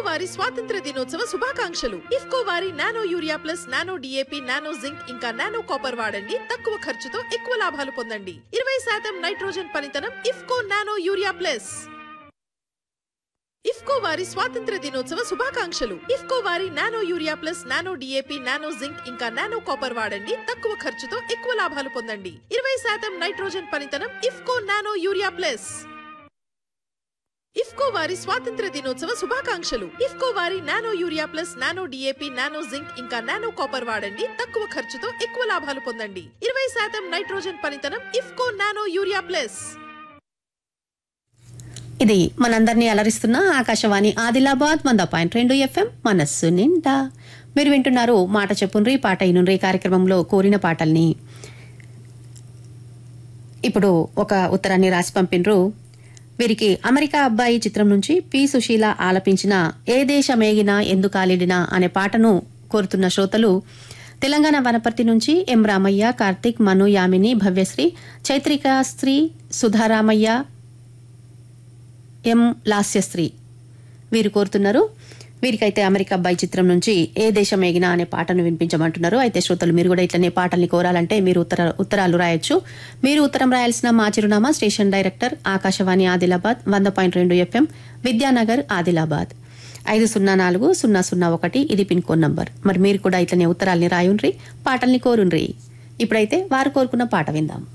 వారి స్వాతంత్ర దినోత్సవ శుభాకాంక్షలు ఇఫ్కో వారి nano urea plus nano DAP nano zinc ఇంకా నానో కాపర్ వాడండి తక్కువ ఖర్చుతో ఎక్కువ లాభాలు పొందండి ఇరవై శాతం నైట్రోజన్ పనితనం IFFCO nano urea plus IFFCO వారి స్వాతంత్ర దినోత్సవ శుభాకాంక్షలు ఇఫ్కో వారి nano urea plus nano DAP nano zinc ఇంకా నానో కాపర్ వాడండి తక్కువ ఖర్చుతో ఎక్కువ లాభాలు పొందండి ఇరవై శాతం నైట్రోజన్ పనితనం IFFCO nano urea plus IFFCO వారి స్వాతంత్ర దినోత్సవ శుభాకాంక్షలు ఇఫ్కో వారి nano urea plus nano DAP nano zinc ఇంకా నానో కాపర్ వాడండి తక్కువ ఖర్చుతో ఎక్కువ లాభాలు పొందండి ఇరవై శాతం నైట్రోజన్ పనితనం ఇఫ్కో నానో యూరియా ప్లస్ ఇది మనందరినీ అలరిస్తున్న ఆకాశవాణి ఆదిలాబాద్ వంద పాయింట్ రెండు ఎఫ్ఎం మనస్సు నిండా మీరు వింటున్నారు మాట చెప్పుండ్రి పాట ఇనుండ్రి కార్యక్రమంలో కోరిన పాటల్ని ఇప్పుడు ఒక ఉత్తరాన్ని రాసి పంపిండ్రు వీరికి అమెరికా అబ్బాయి చిత్రం నుంచి పి సుశీల ఆలపించిన ఏ దేశమేగినా ఎందుకాలిడినా అనే పాటను కోరుతున్న శ్రోతలు తెలంగాణ వనపర్తి నుంచి ఎం రామయ్య కార్తిక్ మను యామిని భవ్యశ్రీ చైత్రిక శ్రీ సుధారామయ్య ఎం లాస్యశ్రీ వీరు కోరుతున్నారు వీరికైతే అమెరికా అబ్బాయి చిత్రం నుంచి ఏ దేశం ఎగినా అనే పాటను వినిపించమంటున్నారు అయితే శ్రోతలు మీరు కూడా ఇట్లనే పాటల్ని కోరాలంటే మీరు ఉత్తర ఉత్తరాలు రాయొచ్చు మీరు ఉత్తరం రాయాల్సిన మా చిరునామా స్టేషన్ డైరెక్టర్ ఆకాశవాణి ఆదిలాబాద్ వంద పాయింట్ రెండు ఎఫ్ఎం విద్యానగర్ ఆదిలాబాద్ ఐదు సున్నా నాలుగు సున్నా సున్నా ఒకటి ఇది పిన్ కోడ్ నంబర్ మరి మీరు కూడా ఇట్లనే ఉత్తరాల్ని రాయుండ్రి పాటల్ని కోరుండ్రి ఇప్పుడైతే వారు కోరుకున్న పాట విందాం